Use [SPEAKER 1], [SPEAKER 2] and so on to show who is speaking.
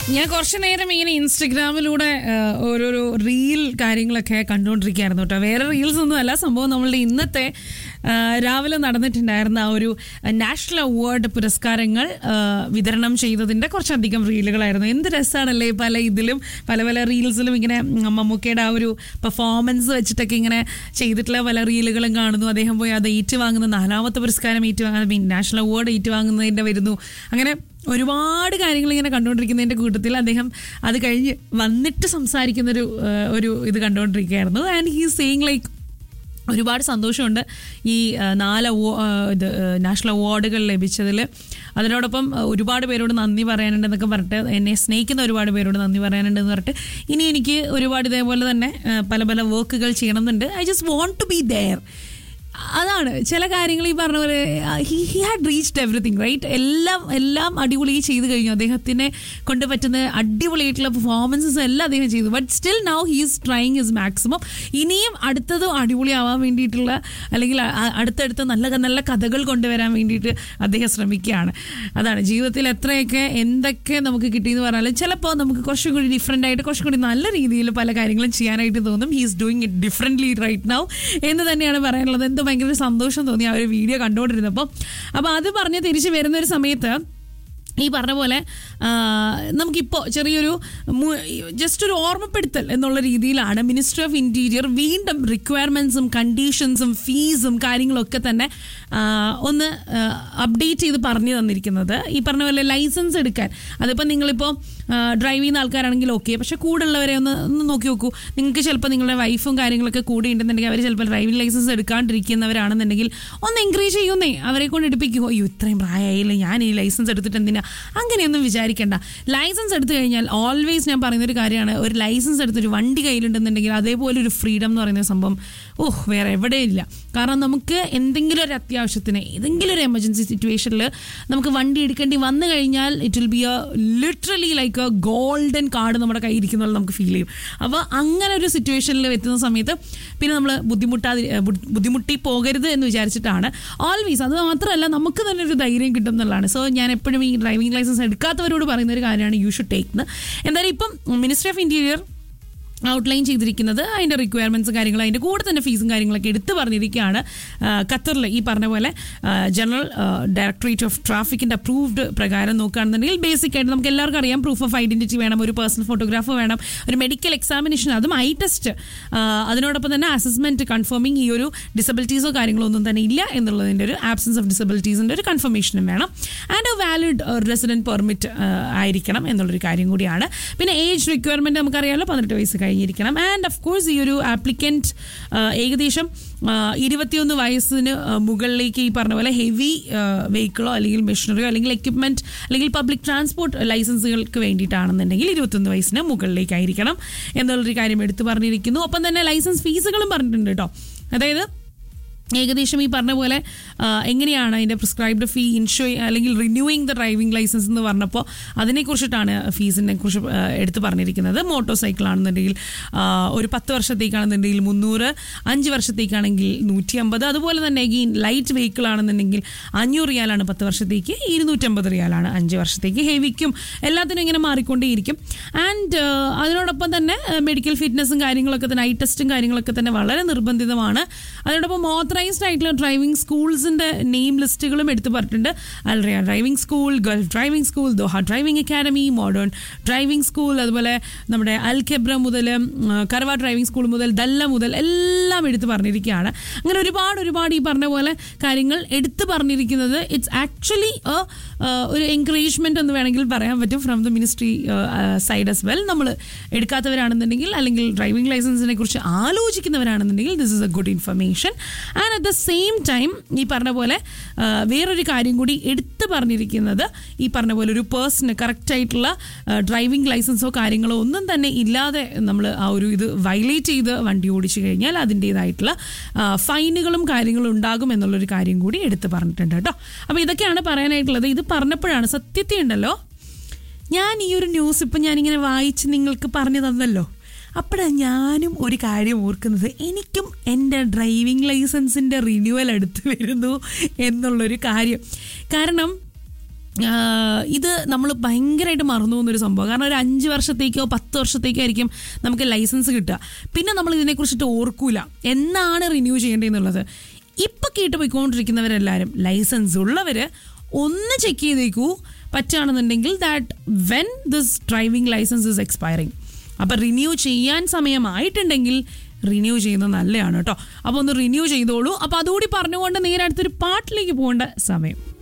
[SPEAKER 1] ഞാൻ കുറച്ചു നേരം ഇങ്ങനെ ഇൻസ്റ്റഗ്രാമിലൂടെ ആ, ഓരോരോ റീൽ കാര്യങ്ങളൊക്കെ കണ്ടുകൊണ്ടിരിക്കുകയായിരുന്നു കേട്ടോ വേറെ റീൽസ് ഒന്നും അല്ല സംഭവം നമ്മളുടെ ഇന്നത്തെ ആ, രാവിലെ നടന്നിട്ടുണ്ടായിരുന്ന ആ ഒരു നാഷണൽ അവാർഡ് പുരസ്കാരങ്ങൾ ആ, വിതരണം ചെയ്തതിന്റെ കുറച്ചധികം റീലുകളായിരുന്നു എന്ത് രസമാണല്ലേ പല ഇതിലും പല പല റീൽസിലും ഇങ്ങനെ മമ്മൂക്കയുടെ ആ ഒരു പെർഫോമൻസ് വെച്ചിട്ടൊക്കെ ഇങ്ങനെ ചെയ്തിട്ടുള്ള പല റീലുകളും കാണുന്നു അദ്ദേഹം പോയി അത് ഏറ്റുവാങ്ങുന്ന നാലാമത്തെ പുരസ്കാരം ഏറ്റുവാങ്ങുന്നത് മീൻ നാഷണൽ അവാർഡ് ഏറ്റുവാങ്ങുന്നതിന്റെ വരുന്നു അങ്ങനെ ഒരുപാട് കാര്യങ്ങൾ ഇങ്ങനെ കണ്ടുകൊണ്ടിരിക്കുന്നതിന്റെ കൂട്ടത്തിൽ അദ്ദേഹം അത് കഴിഞ്ഞ് വന്നിട്ട് സംസാരിക്കുന്നൊരു ആ, ഒരു ഇത് കണ്ടുകൊണ്ടിരിക്കുകയായിരുന്നു ആൻഡ് ഹീ സെയിങ് ലൈക്ക് ഒരുപാട് സന്തോഷമുണ്ട് ഈ ആ, നാല് അവോ ആ, ഇത് ആ, നാഷണൽ അവാർഡുകൾ ലഭിച്ചതിൽ അതിനോടൊപ്പം ആ, ഒരുപാട് പേരോട് നന്ദി പറയാനുണ്ടെന്നൊക്കെ പറഞ്ഞിട്ട് എന്നെ സ്നേഹിക്കുന്ന ഒരുപാട് പേരോട് നന്ദി പറയാനുണ്ടെന്ന് പറഞ്ഞിട്ട് ഇനി എനിക്ക് ഒരുപാട് ഇതേപോലെ തന്നെ ആ, പല പല വർക്കുകൾ ചെയ്യണമെന്നുണ്ട് I just want to be there അതാണ് ചില കാര്യങ്ങൾ ഈ പറഞ്ഞ പോലെ he he had reached everything right എല്ലാം എല്ലാം അടിപൊളി ചെയ്ത് കഴിഞ്ഞു അദ്ദേഹത്തിനെ കൊണ്ട് പറ്റുന്ന അടിപൊളിയായിട്ടുള്ള പെർഫോമൻസസ് എല്ലാം അദ്ദേഹം ചെയ്തു but still now he is trying his maximum ഇനിയും അടുത്തതും അടിപൊളിയാവാൻ വേണ്ടിയിട്ടുള്ള അല്ലെങ്കിൽ അ- അ- അടുത്തടുത്ത നല്ല നല്ല കഥകൾ കൊണ്ടുവരാൻ വേണ്ടിയിട്ട് അദ്ദേഹം ശ്രമിക്കുകയാണ് അതാണ് ജീവിതത്തിൽ എത്രയൊക്കെ എന്തൊക്കെ നമുക്ക് കിട്ടിയെന്ന് പറഞ്ഞാലും ചിലപ്പോൾ നമുക്ക് കുറച്ചും കൂടി ഡിഫറെൻ്റ് ആയിട്ട് കുറച്ചും കൂടി നല്ല രീതിയിൽ പല കാര്യങ്ങളും ചെയ്യാനായിട്ട് തോന്നും he is doing it differently right now എന്ന് തന്നെയാണ് പറയാനുള്ളത് എന്തോ ഭയങ്കര സന്തോഷം തോന്നി ആ ഒരു വീഡിയോ കണ്ടുകൊണ്ടിരുന്നപ്പോൾ അപ്പോൾ അത് പറഞ്ഞ് തിരിച്ച് വരുന്ന ഒരു സമയത്ത് ഈ പറഞ്ഞ പോലെ ആ, നമുക്കിപ്പോൾ ചെറിയൊരു ജസ്റ്റ് ഒരു ഓർമ്മപ്പെടുത്തൽ എന്നുള്ള രീതിയിലാണ് മിനിസ്ട്രി ഓഫ് ഇൻറ്റീരിയർ വീണ്ടും റിക്വയർമെൻറ്റ്സും കണ്ടീഷൻസും ഫീസും കാര്യങ്ങളൊക്കെ തന്നെ ആ, ഒന്ന് അപ്ഡേറ്റ് ചെയ്ത് പറഞ്ഞു തന്നിരിക്കുന്നത് ഈ പറഞ്ഞ പോലെ ലൈസൻസ് എടുക്കാൻ അതിപ്പോൾ നിങ്ങളിപ്പോൾ ഡ്രൈവ് ചെയ്യുന്ന ആൾക്കാരാണെങ്കിൽ ഓക്കെ പക്ഷേ കൂടെ ഉള്ളവരെ ഒന്ന് ഒന്ന് നോക്കി നോക്കൂ നിങ്ങൾക്ക് ചിലപ്പോൾ നിങ്ങളുടെ വൈഫും കാര്യങ്ങളൊക്കെ കൂടെ ഉണ്ടെന്നുണ്ടെങ്കിൽ അവർ ചിലപ്പോൾ ഡ്രൈവിംഗ് ലൈസൻസ് എടുക്കാണ്ടിരിക്കുന്നവരാണെന്നുണ്ടെങ്കിൽ ഒന്ന് എൻകറേജ് ചെയ്യുന്നേ അവരെ കൊണ്ട് എടുപ്പിക്കുമോ അയ്യോ ഇത്രയും പ്രായമായില്ല ഞാൻ ഈ ലൈസൻസ് എടുത്തിട്ട് എന്തിനാ അങ്ങനെയൊന്നും വിചാരിക്കേണ്ട ലൈസൻസ് എടുത്തു കഴിഞ്ഞാൽ ഓൾവേസ് ഞാൻ പറയുന്ന ഒരു കാര്യമാണ് ഒരു ലൈസൻസ് എടുത്തൊരു വണ്ടി കയ്യിലുണ്ടെന്നുണ്ടെങ്കിൽ അതേപോലെ ഒരു ഫ്രീഡം എന്ന് പറയുന്ന സംഭവം ഓഹ് വേറെ എവിടെയില്ല കാരണം നമുക്ക് എന്തെങ്കിലും ഒരു അത്യാവശ്യത്തിന് ഏതെങ്കിലും ഒരു എമർജൻസി സിറ്റുവേഷനിൽ നമുക്ക് വണ്ടി എടുക്കേണ്ടി വന്നു കഴിഞ്ഞാൽ it will be a literally like a golden card നമ്മുടെ കയ്യിൽ ഇരിക്കുന്ന പോലെ നമുക്ക് ഫീൽ ചെയ്യും അപ്പോൾ അങ്ങനെ ഒരു സിറ്റുവേഷനിൽ എത്തുന്ന സമയത്ത് പിന്നെ നമ്മൾ ബുദ്ധിമുട്ടാതി ഏ, ബുദ്ധി- ബുദ്ധിമുട്ടി പോകരുത് എന്ന് വിചാരിച്ചിട്ടാണ് ഓൾവേസ് അത് മാത്രമല്ല നമുക്ക് തന്നെ ഒരു ധൈര്യം കിട്ടും എന്നുള്ളതാണ് സോ ഞാൻ എപ്പോഴും ഈ ഡ്രൈവിംഗ് ലൈസൻസ് എടുക്കാത്തവരോട് പറയുന്ന ഒരു കാര്യമാണ് യു ഷുഡ് ടേക്ക് എന്തായാലും ഇപ്പം മിനിസ്ട്രി ഓഫ് ഇന്റീരിയർ ഔട്ട്ലൈൻ ചെയ്തിരിക്കുന്നത് അതിൻ്റെ റിക്വയർമെൻറ്റ്സ് കാര്യങ്ങൾ അതിൻ്റെ കൂടെ തന്നെ ഫീസും കാര്യങ്ങളൊക്കെ എടുത്തു പറഞ്ഞിരിക്കുകയാണ് ഖത്തറിൽ ഈ പറഞ്ഞ പോലെ ജനറൽ ഡയറക്ടറേറ്റ് ഓഫ് ട്രാഫിക്കിൻ്റെ അപ്രൂവ്ഡ് പ്രകാരം നോക്കുകയാണെന്നുണ്ടെങ്കിൽ ബേസിക് ആയിട്ട് നമുക്ക് എല്ലാവർക്കും അറിയാം പ്രൂഫ് ഓഫ് ഐഡൻറ്റിറ്റി വേണം ഒരു പേഴ്സണൽ ഫോട്ടോഗ്രാഫ് വേണം ഒരു മെഡിക്കൽ എക്സാമിനേഷൻ അതും ഐ ടെസ്റ്റ് അതിനോടൊപ്പം തന്നെ അസസ്മെൻറ്റ് കൺഫേമിങ് ഈ ഒരു ഡിസബിലിറ്റീസോ കാര്യങ്ങളോ ഒന്നും തന്നെ ഇല്ല എന്നുള്ളതിൻ്റെ ഒരു ആബ്സൻസ് ഓഫ് ഡിസബിലിറ്റീസിൻ്റെ ഒരു കൺഫർമേഷനും വേണം and a valid resident permit ആയിരിക്കണം എന്നുള്ളൊരു കാര്യം കൂടിയാണ് പിന്നെ ഏജ് റിക്വയർമെൻറ്റ് നമുക്കറിയാമല്ലോ പതിനെട്ട് വയസ്സ് കഴിഞ്ഞിരിക്കണം ആൻഡ് ഓഫ് കോഴ്സ് ഈ ഒരു ആപ്ലിക്കൻറ്റ് ഏകദേശം ആ, ഇരുപത്തിയൊന്ന് വയസ്സിന് ആ, മുകളിലേക്ക് ഈ പറഞ്ഞ പോലെ ഹെവി വെഹിക്കിളോ അല്ലെങ്കിൽ മെഷീനറിയോ അല്ലെങ്കിൽ എക്യുപ്മെൻറ്റ് അല്ലെങ്കിൽ പബ്ലിക് ട്രാൻസ്പോർട്ട് ലൈസൻസുകൾക്ക് വേണ്ടിയിട്ടാണെന്നുണ്ടെങ്കിൽ ഇരുപത്തൊന്ന് വയസ്സിന് മുകളിലേക്കായിരിക്കണം എന്നുള്ളൊരു കാര്യം എടുത്തു പറഞ്ഞിരിക്കുന്നു ഒപ്പം തന്നെ ലൈസൻസ് ഫീസുകളും പറഞ്ഞിട്ടുണ്ട് കേട്ടോ അതായത് ഏകദേശം ഈ പറഞ്ഞ പോലെ ആ, എങ്ങനെയാണ് അതിൻ്റെ പ്രിസ്ക്രൈബ്ഡ് ഫീ ഇൻഷോ അല്ലെങ്കിൽ റിന്യൂയിങ് ദ ഡ്രൈവിംഗ് ലൈസൻസ് എന്ന് പറഞ്ഞപ്പോൾ അതിനെക്കുറിച്ചിട്ടാണ് ഫീസിനെ കുറിച്ച് ആ, എടുത്തു പറഞ്ഞിരിക്കുന്നത് മോട്ടോർ സൈക്കിൾ ആണെന്നുണ്ടെങ്കിൽ ആ, ഒരു പത്ത് വർഷത്തേക്കാണെന്നുണ്ടെങ്കിൽ മുന്നൂറ് അഞ്ച് വർഷത്തേക്കാണെങ്കിൽ നൂറ്റി അമ്പത് അതുപോലെ തന്നെ അഗെയിൻ ലൈറ്റ് വെഹിക്കിൾ ആണെന്നുണ്ടെങ്കിൽ അഞ്ഞൂറ് റിയാലാണ് പത്ത് വർഷത്തേക്ക് ഇരുന്നൂറ്റമ്പത് റിയാലാണ് അഞ്ച് വർഷത്തേക്ക് ഹെവിക്കും എല്ലാത്തിനും ഇങ്ങനെ മാറിക്കൊണ്ടേയിരിക്കും ആൻഡ് അതിനോടൊപ്പം തന്നെ മെഡിക്കൽ ഫിറ്റ്നസ്സും കാര്യങ്ങളൊക്കെ തന്നെ ഐ ടെസ്റ്റും കാര്യങ്ങളൊക്കെ തന്നെ വളരെ നിർബന്ധിതമാണ് അതിനോടൊപ്പം ഓത്തറൈസ്ഡ് ആയിട്ടുള്ള ഡ്രൈവിംഗ് സ്കൂൾസിന്റെ നെയിം ലിസ്റ്റുകളും എടുത്തു പറഞ്ഞിട്ടുണ്ട് അൽറിയ driving school Gulf driving school Doha driving academy modern driving school അതുപോലെ നമ്മുടെ അൽ ഖെബ്ര മുതൽ കർവ ഡ്രൈവിംഗ് സ്കൂൾ മുതൽ ദല്ല മുതൽ എല്ലാം എടുത്തു പറഞ്ഞിരിക്കുകയാണ് അങ്ങനെ ഒരുപാട് ഒരുപാട് ഈ പറഞ്ഞ പോലെ കാര്യങ്ങൾ എടുത്തു പറഞ്ഞിരിക്കുന്നത് ഇറ്റ്സ് ആക്ച്വലി ഒരു എൻകറേജ്മെന്റ് എന്ന് വേണമെങ്കിൽ പറയാൻ പറ്റും from the ministry side as well നമ്മൾ എടുക്കാത്തവരാണെന്നുണ്ടെങ്കിൽ അല്ലെങ്കിൽ ഡ്രൈവിംഗ് ലൈസൻസിനെ കുറിച്ച് ആലോചിക്കുന്നവരാണെന്നുണ്ടെങ്കിൽ this is a good information and at the same time ഈ പറഞ്ഞ പോലെ ആ, വേറൊരു കാര്യം കൂടി എടുത്തു പറഞ്ഞിരിക്കുന്നത് ഈ പറഞ്ഞ പോലെ ഒരു പേഴ്സണ് കറക്റ്റായിട്ടുള്ള ഡ്രൈവിംഗ് ലൈസൻസോ കാര്യങ്ങളോ ഒന്നും തന്നെ ഇല്ലാതെ നമ്മൾ ആ ഒരു ഇത് വയലേറ്റ് ചെയ്ത് വണ്ടി ഓടിച്ചു കഴിഞ്ഞാൽ അതിൻ്റേതായിട്ടുള്ള ഫൈനുകളും കാര്യങ്ങളും ഉണ്ടാകും എന്നുള്ളൊരു കാര്യം കൂടി എടുത്തു പറഞ്ഞിട്ടുണ്ട് കേട്ടോ അപ്പോൾ ഇതൊക്കെയാണ് പറയാനായിട്ടുള്ളത് ഇത് പറഞ്ഞപ്പോഴാണ് സത്യത്തിൽ ഉണ്ടല്ലോ ഞാൻ ഈ ഒരു ന്യൂസ് ഇപ്പം ഞാനിങ്ങനെ വായിച്ച് നിങ്ങൾക്ക് പറഞ്ഞു തന്നല്ലോ അപ്പോഴാണ് ഞാനും ഒരു കാര്യം ഓർക്കുന്നത് എനിക്കും എൻ്റെ ഡ്രൈവിംഗ് ലൈസൻസിൻ്റെ റിന്യൂവൽ അടുത്ത് വരുന്നു എന്നുള്ളൊരു കാര്യം കാരണം ആഹ് ഇത് നമ്മൾ ഭയങ്കരമായിട്ട് മറന്നു പോകുന്നൊരു സംഭവം കാരണം ഒരു അഞ്ച് വർഷത്തേക്കോ പത്ത് വർഷത്തേക്കോ ആയിരിക്കും നമുക്ക് ലൈസൻസ് കിട്ടുക പിന്നെ നമ്മൾ ഇതിനെക്കുറിച്ചിട്ട് ഓർക്കൂല എന്നാണ് റിന്യൂ ചെയ്യേണ്ടതെന്നുള്ളത് ഇപ്പം കേട്ട് പോയിക്കൊണ്ടിരിക്കുന്നവരെല്ലാവരും ലൈസൻസ് ഉള്ളവർ ഒന്ന് ചെക്ക് ചെയ്തേക്കൂ പറ്റുകയാണെന്നുണ്ടെങ്കിൽ that when this driving licence is expiring അപ്പം റിന്യൂ ചെയ്യാൻ സമയമായിട്ടുണ്ടെങ്കിൽ റിന്യൂ ചെയ്യുന്നത് നല്ലതാണ് കേട്ടോ അപ്പോൾ ഒന്ന് റിന്യൂ ചെയ്തോളൂ അപ്പോൾ അതുകൂടി പറഞ്ഞുകൊണ്ട് നേരെ അടുത്തൊരു പാട്ടിലേക്ക് പോകേണ്ട സമയം